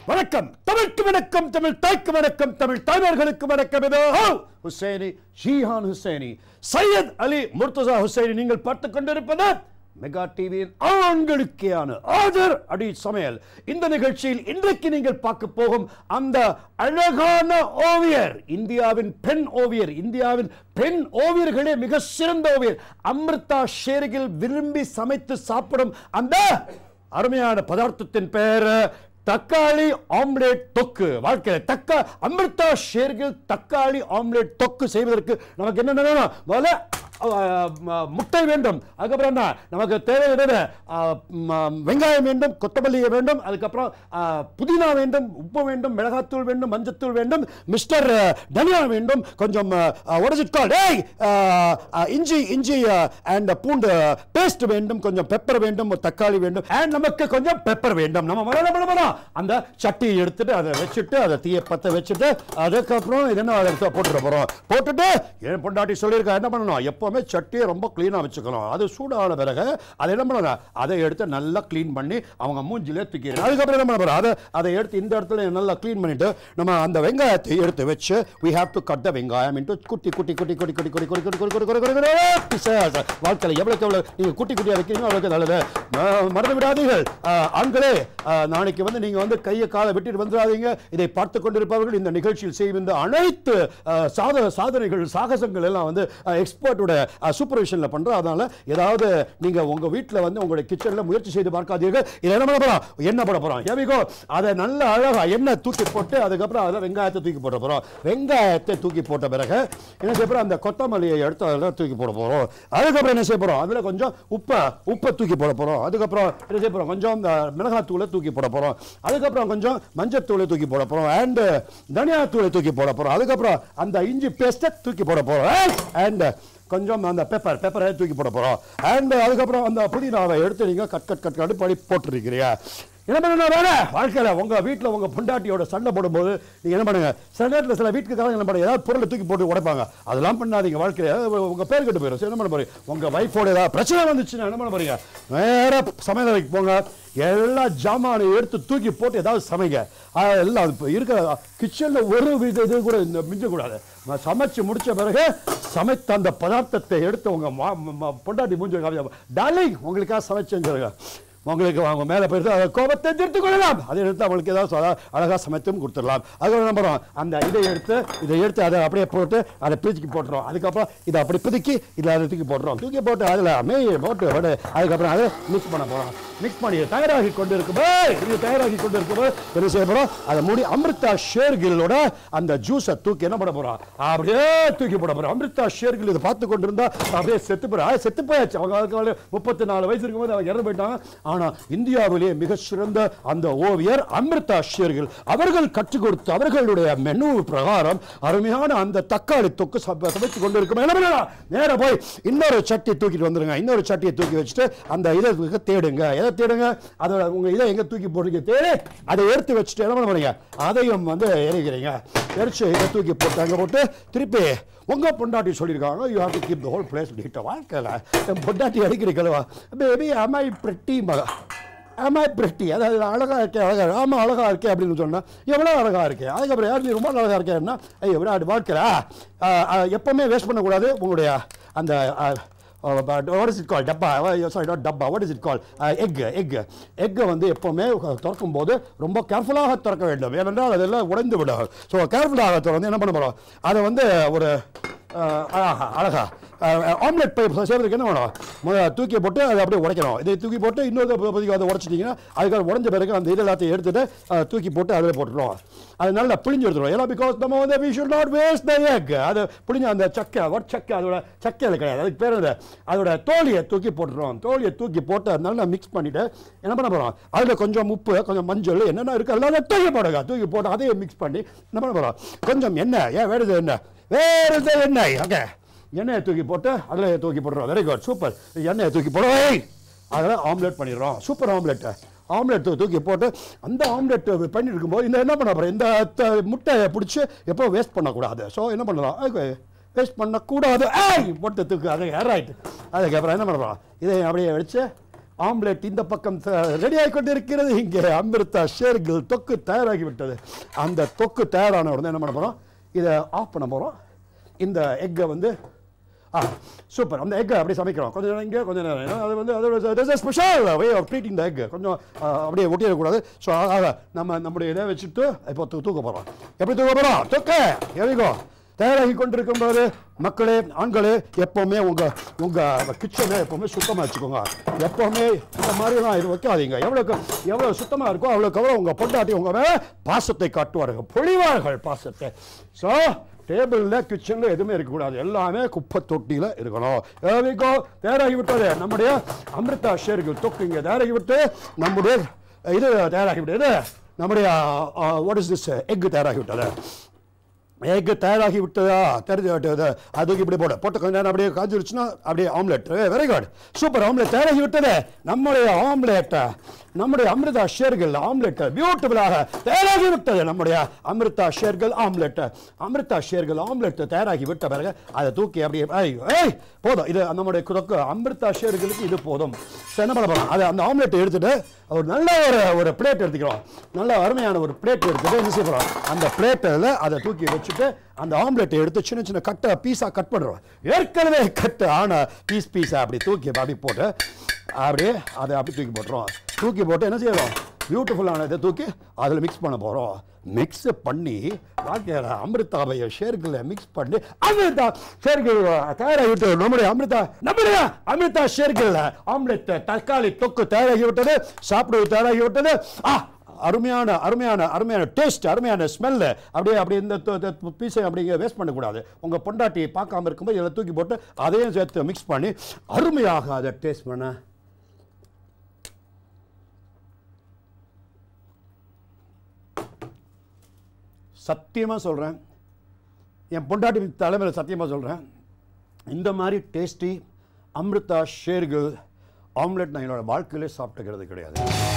வணக்கம் தமிழுக்கு வணக்கம் தமிழ் தாய்க்கு வணக்கம் தமிழ் தாய்மார்களுக்கு வணக்கம் இதோ ஹுசைனி ஷீஹான் ஹுசைனி சையத் அலி முர்தசா ஹுசைனி நீங்கள் பார்த்துக் கொண்டிருப்பது மெகா டிவியின் ஆண்களுக்கேயான ஆதர் அடி சமையல் இந்த நிகழ்ச்சியில் இன்றைக்கு நீங்கள் பார்க்க போகும் அந்த அழகான ஓவியர் இந்தியாவின் பெண் ஓவியர் இந்தியாவின் பெண் ஓவியர்களே மிக சிறந்த ஓவியர் அமிர்தா ஷேர்கில் விரும்பி சமைத்து சாப்பிடும் அந்த அருமையான பதார்த்தத்தின் பெயர் தக்காளி ஆம்லேட் தொக்கு வாழ்க்கையில தக்கா அமிர்தா ஷேர்கில் தக்காளி ஆம்லேட் தொக்கு செய்வதற்கு நமக்கு என்ன வேணும் முதல்ல அஹ், ம- முட்டை வேண்டும் அதுக்கப்புறம் என்ன நமக்கு தேவையானது அஹ், ம- வெங்காயம் வேண்டும் கொத்தமல்லி வேண்டும் அதுக்கப்புறம் அஹ், புதினா வேண்டும் உப்பு வேண்டும் மிளகாத்தூள் வேண்டும் மஞ்சத்தூள் வேண்டும் மிஸ்டர் அஹ், தனியா வேண்டும் கொஞ்சம் உடச்சிட்டு டேய் அஹ், அஹ், இஞ்சி இஞ்சி அண்ட் பூண்டு பேஸ்ட் வேண்டும் கொஞ்சம் பெப்பர் வேண்டும் ஒரு தக்காளி வேண்டும் அண்ட் நமக்கு கொஞ்சம் பெப்பர் வேண்டும் நம்ம முதல்ல என்ன பண்ண போறோம் அந்த சட்டியை எடுத்துட்டு அதை வச்சுட்டு அதை தீயை பத்த வச்சுட்டு அதுக்கப்புறம் இது என்ன அதை எடுத்து போட்டுட போறோம் போட்டுட்டு என் பொண்டாட்டி சொல்லியிருக்கா என்ன பண்ணணும் எப்பவுமே சட்டியை ரொம்ப க்ளீனாக வச்சுக்கணும் அது சூடான பிறகு அதை என்ன பண்ணணும் அதை எடுத்து நல்லா க்ளீன் பண்ணி அவங்க மூஞ்சிலே தூக்கிடணும் அதுக்கப்புறம் என்ன பண்ண போறோம் அதை அதை எடுத்து இந்த இடத்துல நல்லா க்ளீன் பண்ணிட்டு நம்ம அந்த வெங்காயத்தை எடுத்து வச்சு we have to cut the வெங்காயம் into குட்டி குட்டி குட்டி குட்டி குட்டி குட்டி குட்டி குட்டி குட்டி குட்டி குட்டி குட்டி குட்டி pieces. வாழ்க்கையில் எவ்வளவுக்கு எவ்வளவு நீங்க குட்டி குட்டியா வைக்கிறீங்களோ அவ்வளவுக்கு நல்லது ம- மறந்து விடாதீர்கள் ஆஹ், ஆண்களே ஆஹ், நாளைக்கு வந்து நீங்க வந்து கையை காலை வெட்டிட்டு வந்துடாதீங்க இதை பார்த்து கொண்டிருப்பவர்கள் இந்த நிகழ்ச்சியில் செய்யும் இந்த அனைத்து ஆஹ், சாத சாதனைகள் சாகசங்கள் எல்லாம் வந்து எக்ஸ்பர்ட்டோட சூப்பர்விஷன்ல பண்றோம் அதனால ஏதாவது நீங்க உங்க வீட்ல வந்து உங்களுடைய கிச்சன்ல முயற்சி செய்து பார்க்காதீர்கள் இதை என்ன பண்ண போறோம் என்ன பண்ண போறோம் எவிகோ அதை நல்ல அழகா எண்ணெய் தூக்கி போட்டு அதுக்கப்புறம் அதில் வெங்காயத்தை தூக்கி போட போறோம் வெங்காயத்தை தூக்கி போட்ட பிறகு என்ன செய்ய போறோம் அந்த கொத்தமல்லியை எடுத்து அதில் தூக்கி போட போறோம் அதுக்கப்புறம் என்ன செய்ய போறோம் அதுல கொஞ்சம் உப்பை உப்பை தூக்கி போட போறோம் அதுக்கப்புறம் என்ன செய்ய போறோம் கொஞ்சம் இந்த மிளகாத்தூளை தூக்கி போட போறோம் அதுக்கப்புறம் கொஞ்சம் மஞ்சத்தூளை தூக்கி போட போறோம் அண்ட் தனியாத்தூளை தூக்கி போட போறோம் அதுக்கப்புறம் அந்த இஞ்சி பேஸ்ட்டை தூக்கி போட போறோம் அண்ட் கொஞ்சம் அந்த பெப்பர் பெப்பரை தூக்கி போட போறோம் அண்ட் அதுக்கப்புறம் அந்த புதினாவை எடுத்து நீங்க கட் கட் கட் கட் பண்ணி போட்டுருக்கிறீங்க என்ன பண்ணணும் வேற வாழ்க்கையில உங்க வீட்ல உங்க பொண்டாட்டியோட சண்டை போடும்போது நீங்க என்ன பண்ணுங்க சில நேரத்தில் சில வீட்டுக்காரங்க என்ன பண்ணுங்க ஏதாவது பொருளை தூக்கி போட்டு உடைப்பாங்க அதெல்லாம் பண்ணாதீங்க வாழ்க்கையில அது உங்க பேர் கெட்டு போயிடும் சரி, என்ன பண்ண போறீங்க உங்க வைஃபோட ஏதாவது பிரச்சனை வந்துச்சுன்னா என்ன பண்ண போறீங்க நேரா சமையலறைக்கு போங்க எல்லா ஜாமானையும் எடுத்து தூக்கி போட்டு ஏதாவது சமைங்க அது எல்லாம் இப்போ இருக்கிற கிச்சன்ல ஒரு வித இது கூட இந்த மிஞ்சக்கூடாது நான் சமைச்சு முடிச்ச பிறகு சமைத்த அந்த பதார்த்தத்தை எடுத்து உங்க மா- மா- பொண்டாட்டி மூஞ்சி டார்லிங் உங்களுக்காக சமைச்சேன்னு சொல்லுங்க உங்களுக்கு அவங்க மேலே போயிட்டு அதை கோபத்தை தீர்த்து கொள்ளலாம் அதை எடுத்து அவங்களுக்கு ஏதாவது சொ- அழகா சமைத்தும் கொடுத்துடலாம் அதுக்கப்புறம் என்ன பண்ணுறோம் அந்த இதை எடுத்து இதை எடுத்து அதை அப்படியே போட்டு அதை பிரிச்சுக்கி போட்டுறோம் அதுக்கப்புறம் இதை அப்படி பிதுக்கி இதை அதை தூக்கி போட்டுறோம் தூக்கி போட்டு அதில் மெய் போட்டு போட்டு அதுக்கப்புறம் அதை மிக்ஸ் பண்ண போகிறோம் மிக்ஸ் பண்ணி தயாராகி கொண்டு இருக்கும்போது இது தயாராகி கொண்டு இருக்கும்போது என்ன செய்ய போகிறோம் அதை மூடி அமிர்தா ஷேர்கிலோட அந்த ஜூஸை தூக்கி என்ன பண்ண போகிறோம் அப்படியே தூக்கி போட போகிறோம் அமிர்தா ஷேர்கில் இதை பார்த்து கொண்டு இருந்தா அப்படியே செத்து போகிறா செத்து போயாச்சு அவங்க அதுக்கு முப்பத்தி நாலு வயசு இருக்கும்போது அவங்க இறந்து போயிட்டாங்க ஆனா இந்தியாவிலே மிக சிறந்த அந்த ஓவியர் அமிர்தா ஷேர்கில் அவர்கள் கற்றுக் கொடுத்து அவர்களுடைய மெனு பிரகாரம் அருமையான அந்த தக்காளி தொக்கு சம- சமைத்து கொண்டு இருக்கும் என்ன பண்ணலாம் நேரா போய் இன்னொரு சட்டி தூக்கிட்டு வந்துருங்க இன்னொரு சட்டியை தூக்கி வச்சுட்டு அந்த இதை தூக்கி தேடுங்க எதை தேடுங்க அதோட உங்க இதை எங்க தூக்கி போடுறீங்க தேடி அதை எடுத்து வச்சுட்டு என்ன பண்ண போறீங்க அதையும் வந்து எரிக்கிறீங்க எரிச்சு இதை தூக்கி போட்டு அங்க போட்டு திருப்பி உங்க பொண்டாட்டி சொல்லியிருக்காங்க you have to keep the whole place நீட்ட வாழ்க்கையில் என் பொண்டாட்டி அடிக்கிறீங்களா பேபி அம்மா பிரெட்டி மகா அம்மா பிரெட்டி அதாவது அழகா இருக்கேன் அழகா இருக்கு. ஆமா அழகா இருக்கேன் அப்படின்னு சொன்னா எவ்வளோ அழகா இருக்கேன் அதுக்கப்புறம் யார் நீ ரொம்ப அழகா இருக்கேன்னா ஐயோ விராட் வாழ்க்கையில் எப்பவுமே வேஸ்ட் பண்ணக்கூடாது உங்களுடைய அந்த வாட் இஸ் இட் கால் டப்பா சாரி நாட் டப்பா what is it call egg egg எக்கை வந்து எப்போவுமே திறக்கும் போது ரொம்ப கேர்ஃபுல்லாக திறக்க வேண்டும் ஏனென்றால் அதெல்லாம் உடைந்து விடும் ஸோ கேர்ஃபுல்லாக திறந்து என்ன பண்ண போகிறோம் அதை வந்து ஒரு அஹ், அழகா அழகா ஆம்லெட் பை செய்வதற்கு என்ன வேணும் முதல்ல தூக்கி போட்டு அதை அப்படியே உடைக்கணும் இதை தூக்கி போட்டு இன்னொரு பதிக்கு அதை உடைச்சிட்டிங்கன்னா அதுக்காக உடஞ்ச பிறகு அந்த இது எல்லாத்தையும் எடுத்துட்டு அஹ், தூக்கி போட்டு அதில் போட்டுருவோம் அது நல்லா பிழிஞ்சு எடுத்துருவோம் ஏன்னா பிகாஸ் நம்ம வந்து we should not waste the egg அது பிழிஞ்ச அந்த சக்கை ஒட் சக்கை அதோட சக்கையில் கிடையாது அதுக்கு பேர் என்ன அதோட தோலியை தூக்கி போட்டுருவோம் தோலியை தூக்கி போட்டு அது நல்லா மிக்ஸ் பண்ணிட்டு என்ன பண்ண போகிறோம் அதில் கொஞ்சம் உப்பு கொஞ்சம் மஞ்சள் என்னென்ன இருக்குது எல்லாம் தூக்கி போடுங்க தூக்கி போட்டு அதையும் மிக்ஸ் பண்ணி என்ன பண்ண போகிறோம் கொஞ்சம் எண்ணெய் ஏன் வேறு எண்ணெய் வேறு எண்ணெய் ஓகே எண்ணெயை தூக்கி போட்டு அதில் தூக்கி போட்டுறோம் வெரி குட் சூப்பர் எண்ணெயை தூக்கி போடுவோம் அதில் ஆம்லெட் பண்ணிடுறோம் சூப்பர் ஆம்லெட்டு ஆம்லெட் தூக்கி போட்டு அந்த ஆம்லெட் பண்ணிட்டு இருக்கும்போது இந்த என்ன பண்ண போகிறோம் இந்த த- முட்டையை பிடிச்சி எப்போ வேஸ்ட் பண்ணக்கூடாது ஸோ என்ன பண்ணலாம் வேஸ்ட் பண்ணக்கூடாது ஏய் போட்டு தூக்கு அது ரைட் அதுக்கப்புறம் என்ன பண்ணுறோம் இதை அப்படியே வச்சு ஆம்லெட் இந்த பக்கம் ரெடி ஆகிக்கொண்டு இருக்கிறது இங்கே அமிர்தா ஷேர்கள் தொக்கு தயாராகி விட்டது அந்த தொக்கு தயாரான உடனே என்ன பண்ண போகிறோம் இதை ஆஃப் பண்ண போகிறோம் இந்த எக்கை வந்து ஆ சூப்பர் அந்த எக்கை அப்படியே சமைக்கிறோம் கொஞ்சம் நேரம் இங்கே கொஞ்சம் நேரம் இங்க. அது வந்து அதோட special way of treating the egg கொஞ்சம் ஆ, அப்படியே ஒட்டிடக்கூடாது ஸோ ஆக நம்ம நம்முடைய இதை வச்சுட்டு இப்போ தூ தூக்க போகிறோம் எப்படி தூக்க போகிறோம் தூக்க எவிகோ தயாராகி கொண்டிருக்கும் போது மக்களே ஆண்களே எப்போவுமே உங்கள் உங்கள் கிச்சனை எப்போவுமே சுத்தமாக வச்சுக்கோங்க எப்போவுமே இந்த மாதிரிலாம் இது வைக்காதீங்க எவ்வளோக்கு எவ்வளோ சுத்தமாக இருக்கோ அவ்வளோக்கு எவ்வளோ உங்கள் பொண்டாட்டி உங்கள் மேலே பாசத்தை காட்டுவார்கள் பொழிவார்கள் பாசத்தை ஸோ டேபிளில் கிச்சனில் எதுவுமே இருக்கக்கூடாது எல்லாமே குப்பை தொட்டியில் இருக்கணும் ஏவிகோ தயாராகி விட்டது நம்முடைய அமிர்தா ஷேர்கள் தொக்கு இங்கே தயாராகி விட்டு நம்முடைய இது தயாராகி விட்டது நம்முடைய வாட் இஸ் திஸ் எக் தயாராகி விட்டது எக்கு தயாராகி விட்டதா தெரிஞ்சு விட்டது அதுக்கு இப்படி போட போட்டு கொஞ்ச நேரம் அப்படியே காஞ்சிருச்சுன்னா அப்படியே omelette very good super omelette தயாராகி விட்டது நம்முடைய ஆம்லெட் நம்முடைய அமிர்தா ஷேர்கள் ஆம்லெட் பியூட்டிஃபுல்லாக தயாராகி விட்டது நம்முடைய அமிர்தா ஷேர்கள் ஆம்லெட் அமிர்தா ஷேர்கள் ஆம்லெட் தயாராகி விட்ட பிறகு அதை தூக்கி அப்படியே ஐய், ஏய் போதும் இது நம்முடைய குதக்கு அமிர்தா ஷேர்களுக்கு இது போதும் சரி, என்ன பண்ண போறோம் அதை அந்த ஆம்லெட் எடுத்துட்டு ஒரு நல்ல ஒரு ஒரு பிளேட் எடுத்துக்கிறோம் நல்ல அருமையான ஒரு பிளேட் எடுத்துட்டு என்ன செய்ய போறோம் அந்த பிளேட்டில் அதை தூக்கி வச்சுட்டு அந்த ஆம்லெட்டை எடுத்து சின்ன சின்ன கட்டை பீஸாக கட் பண்ணுறோம் ஏற்கனவே கட்டு ஆன பீஸ் பீஸாக அப்படி தூக்கி அப்படி போட்டு அப்படியே அதை அப்படி தூக்கி போட்டுறோம் தூக்கி போட்டு என்ன செய்யறோம் பியூட்டிஃபுல்லான இதை தூக்கி அதில் மிக்ஸ் பண்ண போகிறோம் மிக்ஸ் பண்ணி வாழ்க்கையில் அமிர்தாவைய ஷேர்களை மிக்ஸ் பண்ணி அமிர்தா ஷேர்கள் தயாராகிவிட்டு நம்முடைய அமிர்தா நம்முடைய அமிர்தா ஷேர்கள் ஆம்லெட் தக்காளி தொக்கு தயாராகி விட்டது சாப்பிடுவது தயாராகி விட்டது ஆ அருமையான அருமையான அருமையான டேஸ்ட் அருமையான ஸ்மெல்லு அப்படியே அப்படியே இந்த பீஸை அப்படிங்க வேஸ்ட் பண்ணக்கூடாது உங்கள் பொண்டாட்டியை பார்க்காம இருக்கும்போது இதில் தூக்கி போட்டு அதையும் சேர்த்து மிக்ஸ் பண்ணி அருமையாக அதை டேஸ்ட் பண்ண சத்தியமாக சொல்கிறேன் என் பொண்டாட்டி தலைமையில் சத்தியமாக சொல்கிறேன் இந்த மாதிரி டேஸ்டி அமிர்தா ஷேர்கள் ஆம்லெட் நான் என்னோட வாழ்க்கையிலே சாப்பிட்டுக்கிறது கிடையாது